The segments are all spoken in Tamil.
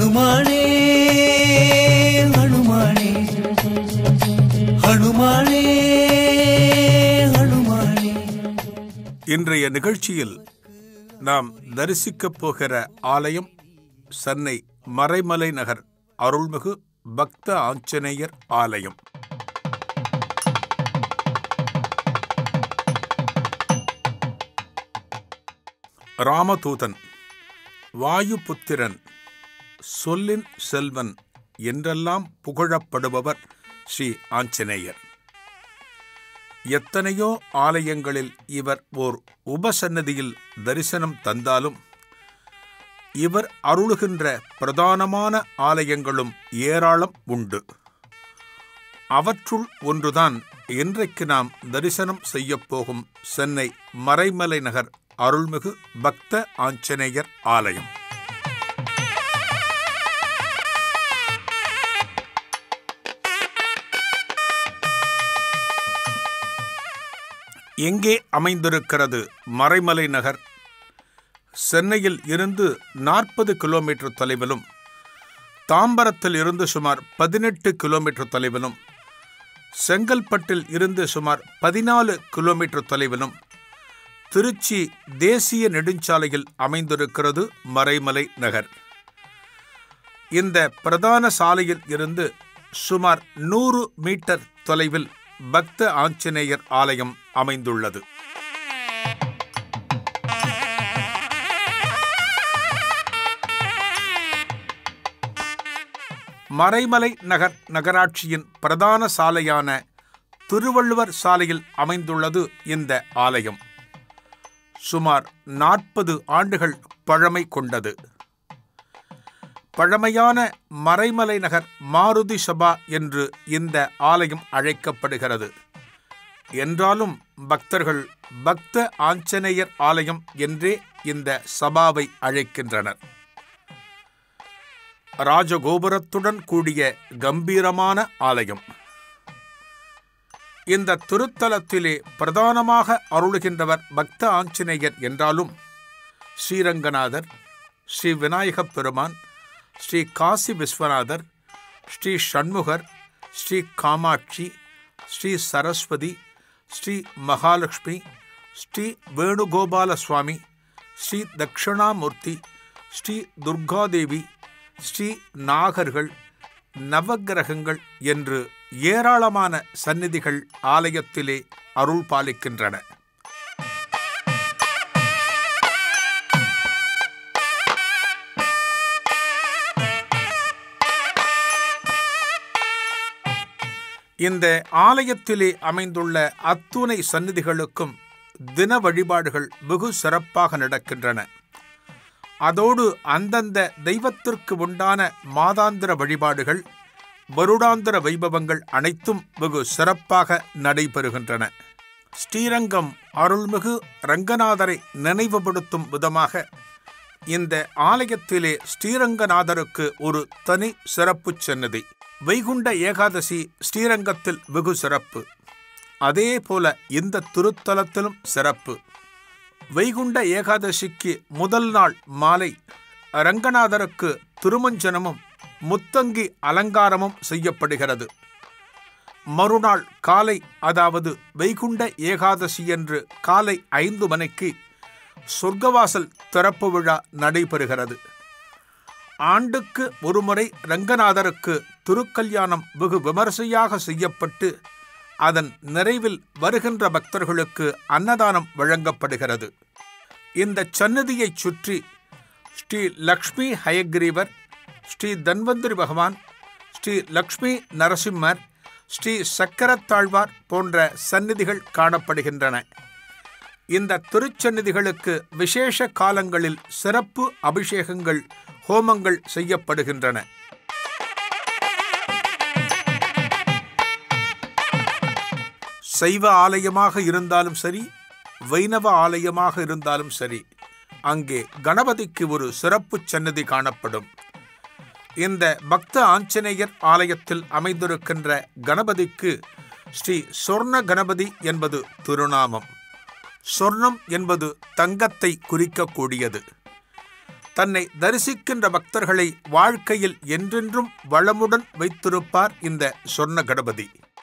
ஹனுமானே ஹனுமானே ஹனுமானே ஹனுமானே இன்றைய நிகழ்ச்சியில் நாம் தரிசிக்கப் போகிற ஆலயம் சென்னை மறைமலை நகர் அருள்மிகு பக்த ஆஞ்சநேயர் ஆலயம் ராமதூதன் வாயுபுத்திரன் சொல்லின் செல்வன் என்றெல்லாம் புகழப்படுபவர் ஸ்ரீ ஆஞ்சநேயர் எத்தனையோ ஆலயங்களில் இவர் ஓர் உபசன்னதியில் தரிசனம் தந்தாலும் இவர் அருளுகின்ற பிரதானமான ஆலயங்களும் ஏராளம் உண்டு அவற்றுள் ஒன்றுதான் இன்றைக்கு நாம் தரிசனம் செய்யப் போகும் சென்னை மறைமலை நகர் அருள்மிகு பக்த ஆஞ்சநேயர் ஆலயம் எங்கே அமைந்திருக்கிறது மறைமலை நகர் சென்னையில் இருந்து நாற்பது கிலோமீட்டர் தொலைவிலும் தாம்பரத்தில் இருந்து சுமார் பதினெட்டு கிலோமீட்டர் தொலைவிலும் செங்கல்பட்டில் இருந்து சுமார் பதினாலு கிலோமீட்டர் தொலைவிலும் திருச்சி தேசிய நெடுஞ்சாலையில் அமைந்திருக்கிறது மறைமலை நகர் இந்த பிரதான சாலையில் இருந்து சுமார் நூறு மீட்டர் தொலைவில் பக்த ஆஞ்சநேயர் ஆலயம் அமைந்துள்ளது மறைமலை நகர் நகராட்சியின் பிரதான சாலையான திருவள்ளுவர் சாலையில் அமைந்துள்ளது இந்த ஆலயம் சுமார் நாற்பது ஆண்டுகள் பழமை கொண்டது பழமையான மறைமலை நகர் மாருதி சபா என்று இந்த ஆலயம் அழைக்கப்படுகிறது என்றாலும் பக்தர்கள் பக்த ஆஞ்சநேயர் ஆலயம் என்றே இந்த சபாவை அழைக்கின்றனர் ராஜகோபுரத்துடன் கூடிய கம்பீரமான ஆலயம் இந்த திருத்தலத்திலே பிரதானமாக அருளுகின்றவர் பக்த ஆஞ்சநேயர் என்றாலும் ஸ்ரீரங்கநாதர் ஸ்ரீ விநாயகப் பெருமான் ஸ்ரீ காசி விஸ்வநாதர் ஸ்ரீ ஷண்முகர் ஸ்ரீ காமாட்சி ஸ்ரீ சரஸ்வதி ஸ்ரீ மகாலட்சுமி ஸ்ரீ வேணுகோபால சுவாமி ஸ்ரீ தட்சிணாமூர்த்தி ஸ்ரீ துர்காதேவி ஸ்ரீ நாகர்கள் நவக்கிரகங்கள் என்று ஏராளமான சந்நிதிகள் ஆலயத்திலே அருள் பாலிக்கின்றன இந்த ஆலயத்திலே அமைந்துள்ள அத்துணை சந்நிதிகளுக்கும் தின வழிபாடுகள் வெகு சிறப்பாக நடக்கின்றன அதோடு அந்தந்த தெய்வத்திற்கு உண்டான மாதாந்திர வழிபாடுகள் வருடாந்திர வைபவங்கள் அனைத்தும் வெகு சிறப்பாக நடைபெறுகின்றன ஸ்ரீரங்கம் அருள்மிகு ரங்கநாதரை நினைவுபடுத்தும் விதமாக இந்த ஆலயத்திலே ஸ்ரீரங்கநாதருக்கு ஒரு தனி சிறப்பு சன்னதி வைகுண்ட ஏகாதசி ஸ்ரீரங்கத்தில் வெகு சிறப்பு அதே போல இந்த திருத்தலத்திலும் சிறப்பு வைகுண்ட ஏகாதசிக்கு முதல் நாள் மாலை ரங்கநாதருக்கு திருமஞ்சனமும் முத்தங்கி அலங்காரமும் செய்யப்படுகிறது மறுநாள் காலை அதாவது வைகுண்ட ஏகாதசி என்று காலை ஐந்து மணிக்கு சொர்க்கவாசல் திறப்பு விழா நடைபெறுகிறது ஆண்டுக்கு ஒருமுறை ரங்கநாதருக்கு திருக்கல்யாணம் வெகு விமரிசையாக செய்யப்பட்டு அதன் நிறைவில் வருகின்ற பக்தர்களுக்கு அன்னதானம் வழங்கப்படுகிறது இந்த சன்னதியைச் சுற்றி ஸ்ரீ லக்ஷ்மி ஹயக்ரீவர் ஸ்ரீ தன்வந்திரி பகவான் ஸ்ரீ லக்ஷ்மி நரசிம்மர் ஸ்ரீ சக்கரத்தாழ்வார் போன்ற சந்நிதிகள் காணப்படுகின்றன இந்த திருச்சந்நிதிகளுக்கு விசேஷ காலங்களில் சிறப்பு அபிஷேகங்கள் ஹோமங்கள் செய்யப்படுகின்றன சைவ ஆலயமாக இருந்தாலும் சரி வைணவ ஆலயமாக இருந்தாலும் சரி அங்கே கணபதிக்கு ஒரு சிறப்பு சன்னதி காணப்படும் இந்த பக்த ஆஞ்சநேயர் ஆலயத்தில் அமைந்திருக்கின்ற கணபதிக்கு ஸ்ரீ சொர்ண கணபதி என்பது திருநாமம் சொர்ணம் என்பது தங்கத்தை குறிக்கக்கூடியது தன்னை தரிசிக்கின்ற பக்தர்களை வாழ்க்கையில் என்றென்றும் வளமுடன் வைத்திருப்பார் இந்த சொர்ண கணபதி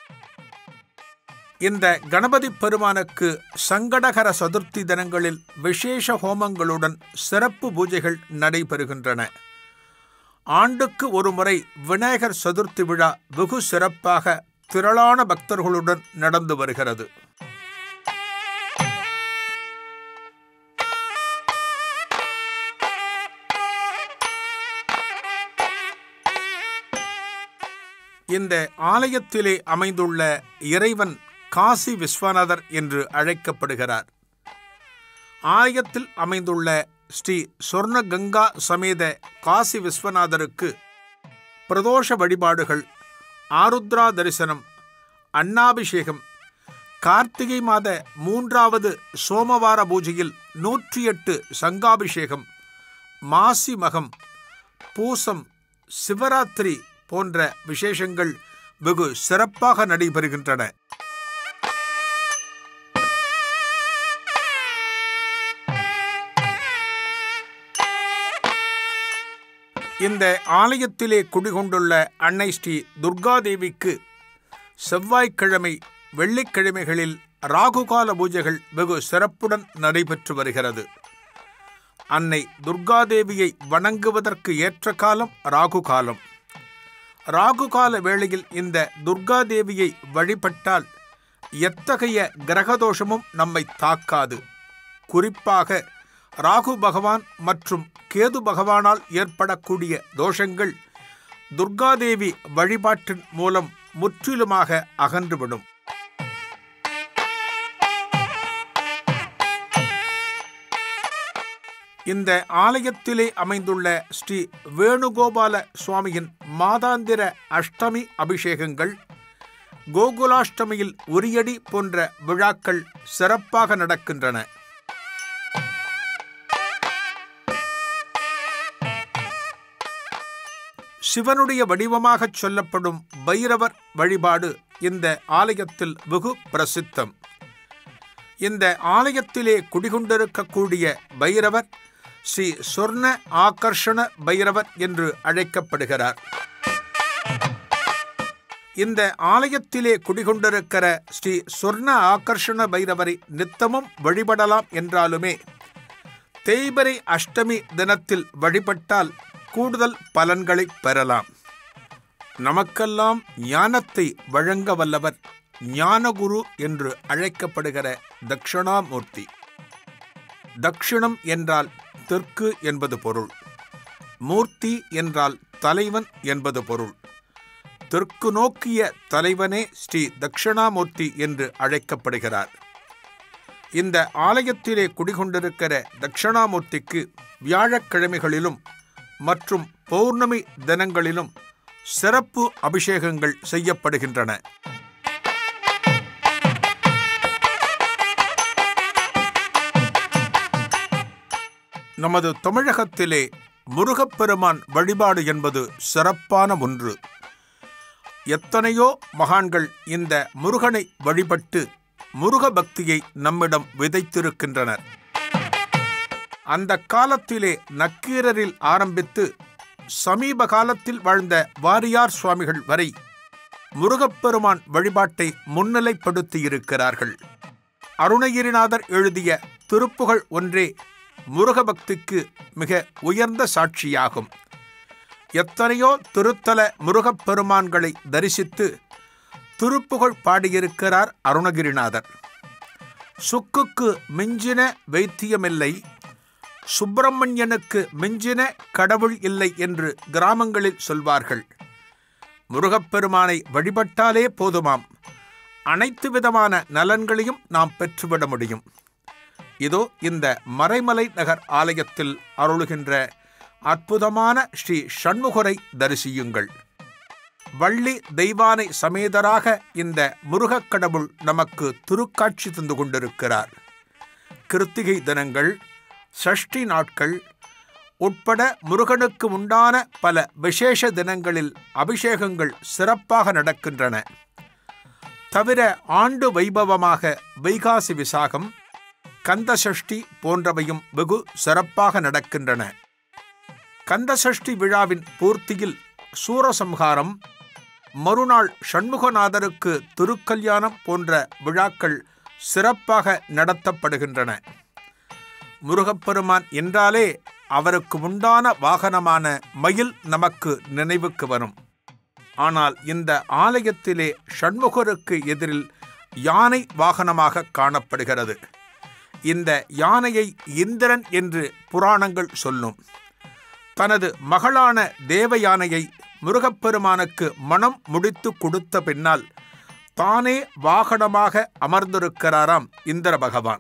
இந்த கணபதி பெருமானுக்கு சங்கடகர சதுர்த்தி தினங்களில் விசேஷ ஹோமங்களுடன் சிறப்பு பூஜைகள் நடைபெறுகின்றன ஆண்டுக்கு ஒரு முறை விநாயகர் சதுர்த்தி விழா வெகு சிறப்பாக திரளான பக்தர்களுடன் நடந்து வருகிறது இந்த ஆலயத்திலே அமைந்துள்ள இறைவன் காசி விஸ்வநாதர் என்று அழைக்கப்படுகிறார் ஆலயத்தில் அமைந்துள்ள ஸ்ரீ சொர்ண கங்கா சமேத காசி விஸ்வநாதருக்கு பிரதோஷ வழிபாடுகள் ஆருத்ரா தரிசனம் அன்னாபிஷேகம் கார்த்திகை மாத மூன்றாவது சோமவார பூஜையில் நூற்றி எட்டு சங்காபிஷேகம் மாசி மகம் பூசம் சிவராத்திரி போன்ற விசேஷங்கள் வெகு சிறப்பாக நடைபெறுகின்றன இந்த ஆலயத்திலே குடிகொண்டுள்ள அன்னை ஸ்ரீ துர்காதேவிக்கு செவ்வாய்க்கிழமை வெள்ளிக்கிழமைகளில் ராகுகால பூஜைகள் வெகு சிறப்புடன் நடைபெற்று வருகிறது அன்னை துர்காதேவியை வணங்குவதற்கு ஏற்ற காலம் ராகு காலம் ராகு கால வேளையில் இந்த துர்காதேவியை வழிபட்டால் எத்தகைய கிரகதோஷமும் நம்மை தாக்காது குறிப்பாக ராகு பகவான் மற்றும் கேது பகவானால் ஏற்படக்கூடிய தோஷங்கள் துர்காதேவி வழிபாட்டின் மூலம் முற்றிலுமாக அகன்றுவிடும் இந்த ஆலயத்திலே அமைந்துள்ள ஸ்ரீ வேணுகோபால சுவாமியின் மாதாந்திர அஷ்டமி அபிஷேகங்கள் கோகுலாஷ்டமியில் உரியடி போன்ற விழாக்கள் சிறப்பாக நடக்கின்றன சிவனுடைய வடிவமாகச் சொல்லப்படும் பைரவர் வழிபாடு இந்த ஆலயத்தில் வெகு பிரசித்தம் இந்த ஆலயத்திலே குடிகொண்டிருக்கக்கூடிய பைரவர் ஸ்ரீ சொர்ண ஆகர்ஷண பைரவர் என்று அழைக்கப்படுகிறார் இந்த ஆலயத்திலே குடிகொண்டிருக்கிற ஸ்ரீ சொர்ண ஆகர்ஷண பைரவரை நித்தமும் வழிபடலாம் என்றாலுமே தேய்பரை அஷ்டமி தினத்தில் வழிபட்டால் கூடுதல் பலன்களை பெறலாம் நமக்கெல்லாம் ஞானத்தை வழங்க வல்லவர் ஞானகுரு என்று அழைக்கப்படுகிற தக்ஷணாமூர்த்தி தக்ஷிணம் என்றால் தெற்கு என்பது பொருள் மூர்த்தி என்றால் தலைவன் என்பது பொருள் தெற்கு நோக்கிய தலைவனே ஸ்ரீ தக்ஷணாமூர்த்தி என்று அழைக்கப்படுகிறார் இந்த ஆலயத்திலே குடிகொண்டிருக்கிற தட்சிணாமூர்த்திக்கு வியாழக்கிழமைகளிலும் மற்றும் பௌர்ணமி தினங்களிலும் சிறப்பு அபிஷேகங்கள் செய்யப்படுகின்றன நமது தமிழகத்திலே முருகப்பெருமான் வழிபாடு என்பது சிறப்பான ஒன்று எத்தனையோ மகான்கள் இந்த முருகனை வழிபட்டு முருக பக்தியை நம்மிடம் விதைத்திருக்கின்றனர் அந்த காலத்திலே நக்கீரரில் ஆரம்பித்து சமீப காலத்தில் வாழ்ந்த வாரியார் சுவாமிகள் வரை முருகப்பெருமான் வழிபாட்டை முன்னிலைப்படுத்தியிருக்கிறார்கள் அருணகிரிநாதர் எழுதிய திருப்புகழ் ஒன்றே முருகபக்திக்கு மிக உயர்ந்த சாட்சியாகும் எத்தனையோ திருத்தல முருகப்பெருமான்களை தரிசித்து திருப்புகழ் பாடியிருக்கிறார் அருணகிரிநாதர் சுக்குக்கு மிஞ்சின வைத்தியமில்லை சுப்பிரமணியனுக்கு மிஞ்சின கடவுள் இல்லை என்று கிராமங்களில் சொல்வார்கள் முருகப்பெருமானை வழிபட்டாலே போதுமாம் அனைத்து விதமான நலன்களையும் நாம் பெற்றுவிட முடியும் இதோ இந்த மறைமலை நகர் ஆலயத்தில் அருளுகின்ற அற்புதமான ஸ்ரீ சண்முகரை தரிசியுங்கள் வள்ளி தெய்வானை சமேதராக இந்த முருகக் கடவுள் நமக்கு திருக்காட்சி தந்து கொண்டிருக்கிறார் கிருத்திகை தினங்கள் சஷ்டி நாட்கள் உட்பட முருகனுக்கு உண்டான பல விசேஷ தினங்களில் அபிஷேகங்கள் சிறப்பாக நடக்கின்றன தவிர ஆண்டு வைபவமாக வைகாசி விசாகம் கந்த சஷ்டி போன்றவையும் வெகு சிறப்பாக நடக்கின்றன கந்தசஷ்டி விழாவின் பூர்த்தியில் சூரசம்ஹாரம் மறுநாள் சண்முகநாதருக்கு திருக்கல்யாணம் போன்ற விழாக்கள் சிறப்பாக நடத்தப்படுகின்றன முருகப்பெருமான் என்றாலே அவருக்கு உண்டான வாகனமான மயில் நமக்கு நினைவுக்கு வரும் ஆனால் இந்த ஆலயத்திலே ஷண்முகருக்கு எதிரில் யானை வாகனமாக காணப்படுகிறது இந்த யானையை இந்திரன் என்று புராணங்கள் சொல்லும் தனது மகளான தேவ யானையை முருகப்பெருமானுக்கு மனம் முடித்து கொடுத்த பின்னால் தானே வாகனமாக அமர்ந்திருக்கிறாராம் இந்திர பகவான்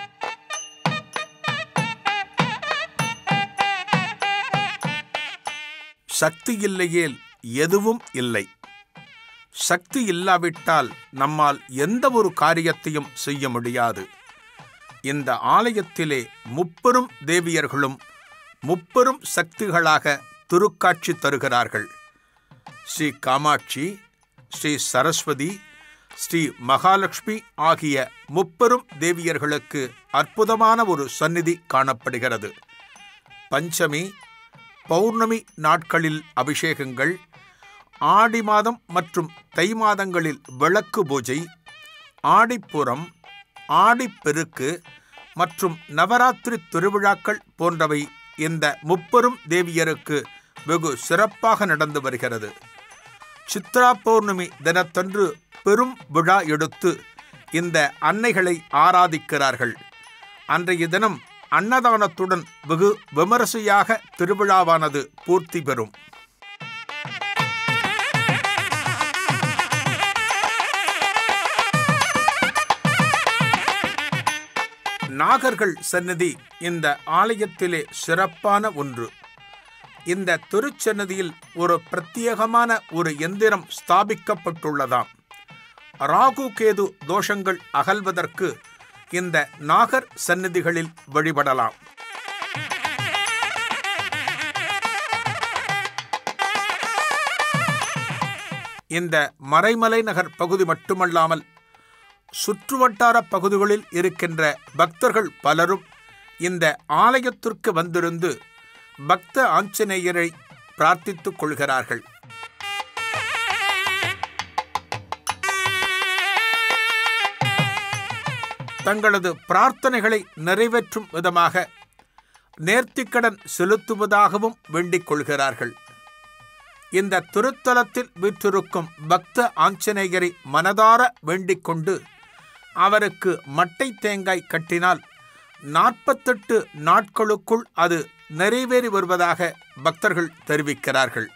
சக்தி இல்லையேல் எதுவும் இல்லை சக்தி இல்லாவிட்டால் நம்மால் எந்த ஒரு காரியத்தையும் செய்ய முடியாது இந்த ஆலயத்திலே முப்பெரும் தேவியர்களும் முப்பெரும் சக்திகளாக திருக்காட்சி தருகிறார்கள் ஸ்ரீ காமாட்சி ஸ்ரீ சரஸ்வதி ஸ்ரீ மகாலட்சுமி ஆகிய முப்பெரும் தேவியர்களுக்கு அற்புதமான ஒரு சந்நிதி காணப்படுகிறது பஞ்சமி பௌர்ணமி நாட்களில் அபிஷேகங்கள் ஆடி மாதம் மற்றும் தை மாதங்களில் விளக்கு பூஜை ஆடிப்புறம் ஆடிப்பெருக்கு மற்றும் நவராத்திரி திருவிழாக்கள் போன்றவை இந்த முப்பெரும் தேவியருக்கு வெகு சிறப்பாக நடந்து வருகிறது சித்ரா பௌர்ணமி தினத்தன்று பெரும் விழா எடுத்து இந்த அன்னைகளை ஆராதிக்கிறார்கள் அன்றைய தினம் அன்னதானத்துடன் வெகு விமரிசையாக திருவிழாவானது பூர்த்தி பெறும் நாகர்கள் சன்னதி இந்த ஆலயத்திலே சிறப்பான ஒன்று இந்த திருச்சன்னதியில் ஒரு பிரத்யேகமான ஒரு எந்திரம் ஸ்தாபிக்கப்பட்டுள்ளதாம் ராகு கேது தோஷங்கள் அகல்வதற்கு இந்த நாகர் சந்நிதிகளில் வழிபடலாம் இந்த மறைமலை நகர் பகுதி மட்டுமல்லாமல் சுற்றுவட்டார பகுதிகளில் இருக்கின்ற பக்தர்கள் பலரும் இந்த ஆலயத்திற்கு வந்திருந்து பக்த ஆஞ்சநேயரை பிரார்த்தித்துக் கொள்கிறார்கள் தங்களது பிரார்த்தனைகளை நிறைவேற்றும் விதமாக நேர்த்திக்கடன் செலுத்துவதாகவும் வேண்டிக் கொள்கிறார்கள் இந்த திருத்தலத்தில் வீற்றிருக்கும் பக்த ஆஞ்சநேயரை மனதார வேண்டிக் கொண்டு அவருக்கு மட்டை தேங்காய் கட்டினால் நாற்பத்தெட்டு நாட்களுக்குள் அது நிறைவேறி வருவதாக பக்தர்கள் தெரிவிக்கிறார்கள்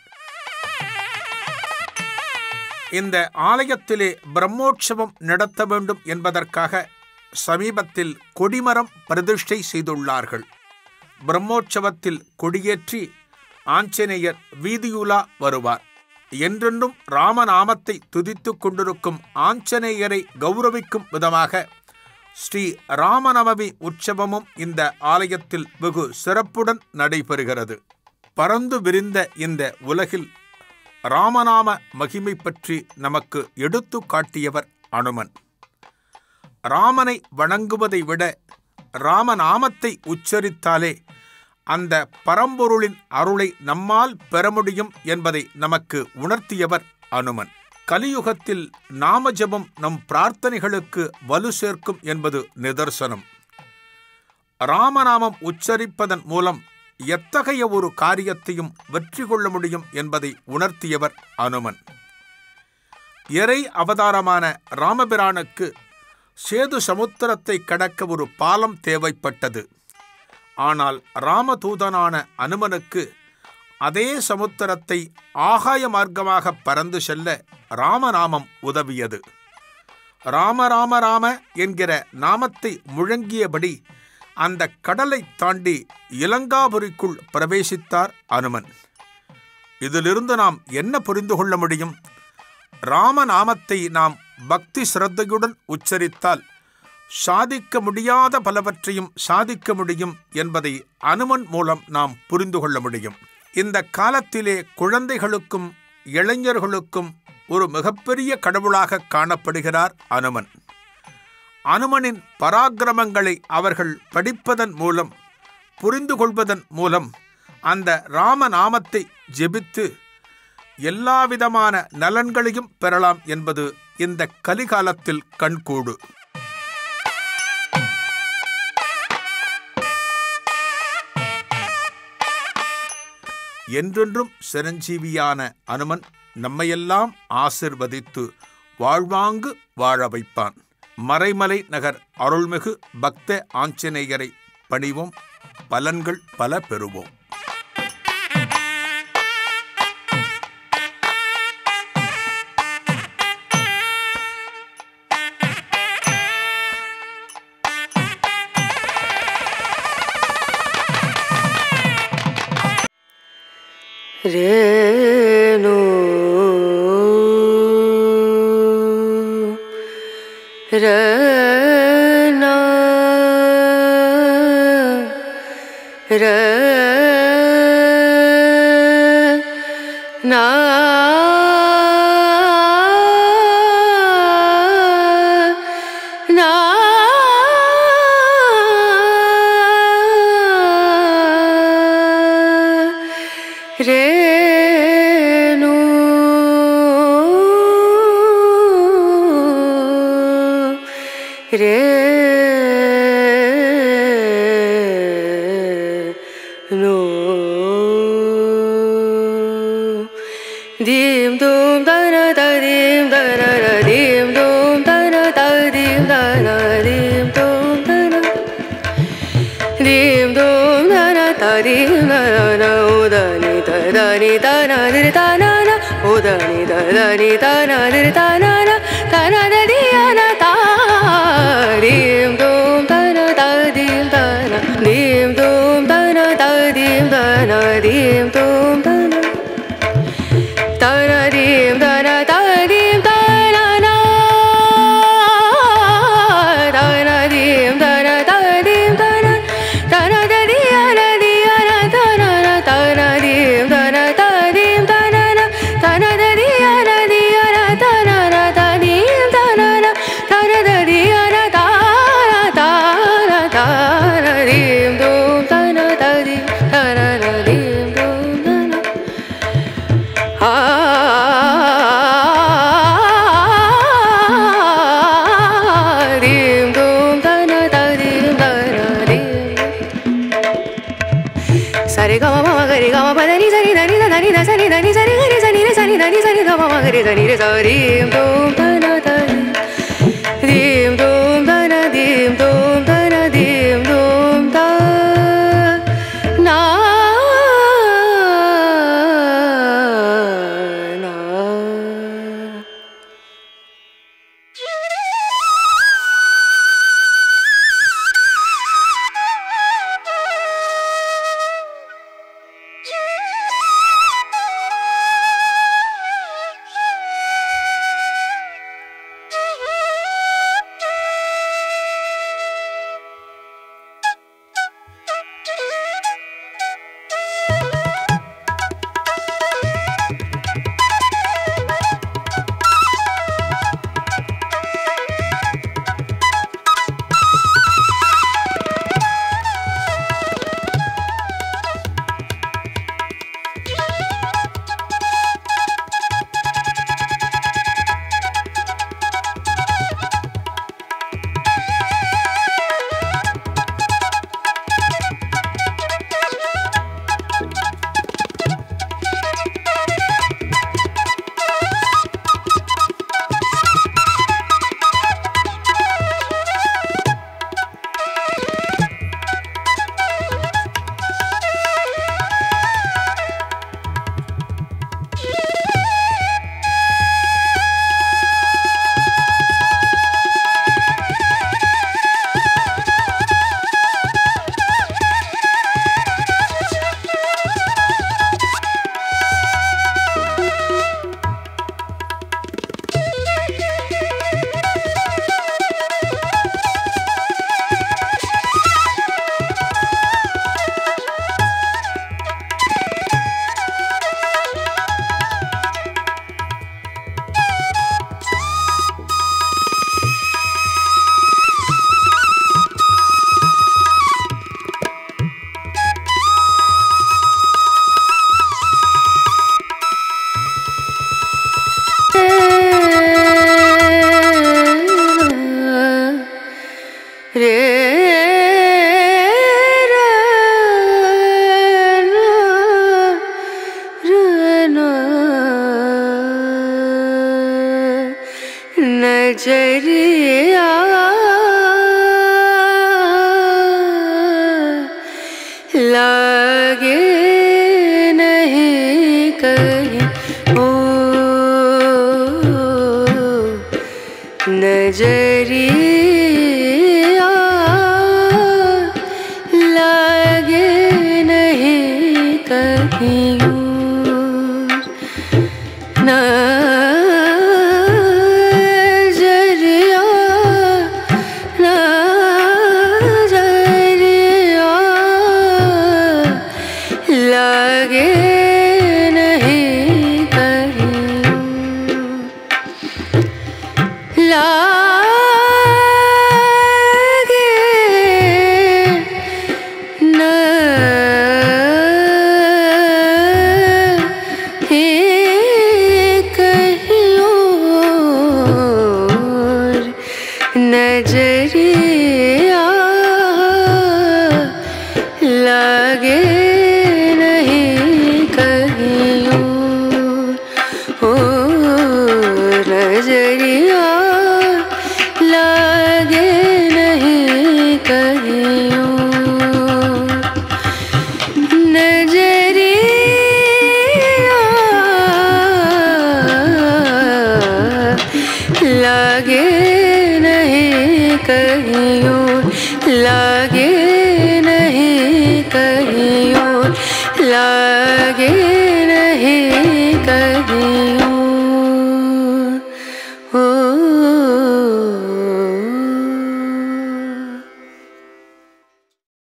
இந்த ஆலயத்திலே பிரம்மோற்சவம் நடத்த வேண்டும் என்பதற்காக சமீபத்தில் கொடிமரம் பிரதிஷ்டை செய்துள்ளார்கள் பிரம்மோற்சவத்தில் கொடியேற்றி ஆஞ்சநேயர் வீதியுலா வருவார் என்றென்றும் ராமநாமத்தை துதித்துக் கொண்டிருக்கும் ஆஞ்சநேயரை கௌரவிக்கும் விதமாக ஸ்ரீ ராமநவமி உற்சவமும் இந்த ஆலயத்தில் வெகு சிறப்புடன் நடைபெறுகிறது பறந்து விரிந்த இந்த உலகில் ராமநாம மகிமை பற்றி நமக்கு எடுத்து காட்டியவர் அனுமன் ராமனை வணங்குவதை விட ராமநாமத்தை உச்சரித்தாலே அந்த பரம்பொருளின் அருளை நம்மால் பெற முடியும் என்பதை நமக்கு உணர்த்தியவர் அனுமன் கலியுகத்தில் நாமஜபம் நம் பிரார்த்தனைகளுக்கு வலு சேர்க்கும் என்பது நிதர்சனம் ராமநாமம் உச்சரிப்பதன் மூலம் எத்தகைய ஒரு காரியத்தையும் வெற்றி கொள்ள முடியும் என்பதை உணர்த்தியவர் அனுமன் இறை அவதாரமான ராமபிரானுக்கு சேது சமுத்திரத்தை கடக்க ஒரு பாலம் தேவைப்பட்டது ஆனால் ராமதூதனான அனுமனுக்கு அதே சமுத்திரத்தை ஆகாய மார்க்கமாக பறந்து செல்ல ராமநாமம் உதவியது ராம ராம ராம என்கிற நாமத்தை முழங்கியபடி அந்த கடலை தாண்டி இலங்காபுரிக்குள் பிரவேசித்தார் அனுமன் இதிலிருந்து நாம் என்ன புரிந்து கொள்ள முடியும் ராமநாமத்தை நாம் பக்தி சிரத்தையுடன் உச்சரித்தால் சாதிக்க முடியாத பலவற்றையும் சாதிக்க முடியும் என்பதை அனுமன் மூலம் நாம் புரிந்து கொள்ள முடியும் இந்த காலத்திலே குழந்தைகளுக்கும் இளைஞர்களுக்கும் ஒரு மிகப்பெரிய கடவுளாக காணப்படுகிறார் அனுமன் அனுமனின் பராக்கிரமங்களை அவர்கள் படிப்பதன் மூலம் புரிந்து கொள்வதன் மூலம் அந்த ராமநாமத்தை ஜெபித்து எல்லாவிதமான நலன்களையும் பெறலாம் என்பது இந்த கலிகாலத்தில் கண்கூடு என்றென்றும் சிரஞ்சீவியான அனுமன் நம்மையெல்லாம் ஆசிர்வதித்து வாழ்வாங்கு வாழ வைப்பான் மறைமலை நகர் அருள்மிகு பக்த ஆஞ்சநேயரை பணிவோம் பலன்கள் பல பெறுவோம் रेणु रना रना रेणु रे नो दीम दूम दन दीम दन दीम दूम दन दीम दन दीम दूम दन दीम दूम दन दीम दन उदनि दनि दन दिर दन उदनि दनि दन दिर दन दन दियन ता दीम दूम दन दीम दन दीम दूम दन दीम दन दीम दूम दन தனதீம் தன தனதீம் தனனா தனதீம் தன தனதீம் தன தனததியனதியன தனன தனதீம் தன தனதீம் தனன தனததியனதியன தனன தனீம் தனன தனததியன தான தான தானதீம் தூம் தன ததி தனதீம் தூம் தன Dim dum dana da dim dana dim Sari ga ma ma ma ga ri ga ma pa da ni sa ni da ni da da ni da sa ni da ni sa ni ga ri sa ni re sa ni da ni sa ni da ma ma ga ri da ni re sa dim dum dana da dim dum dana dim dum dana dim dum da na na कहीं और नजरिया नजरिया लगे नहीं कहीं लागे नहीं कहीं और नजरिया लगे नहीं कहीं और ओ नजरिया लगे नहीं कहीं और नजरिया लगे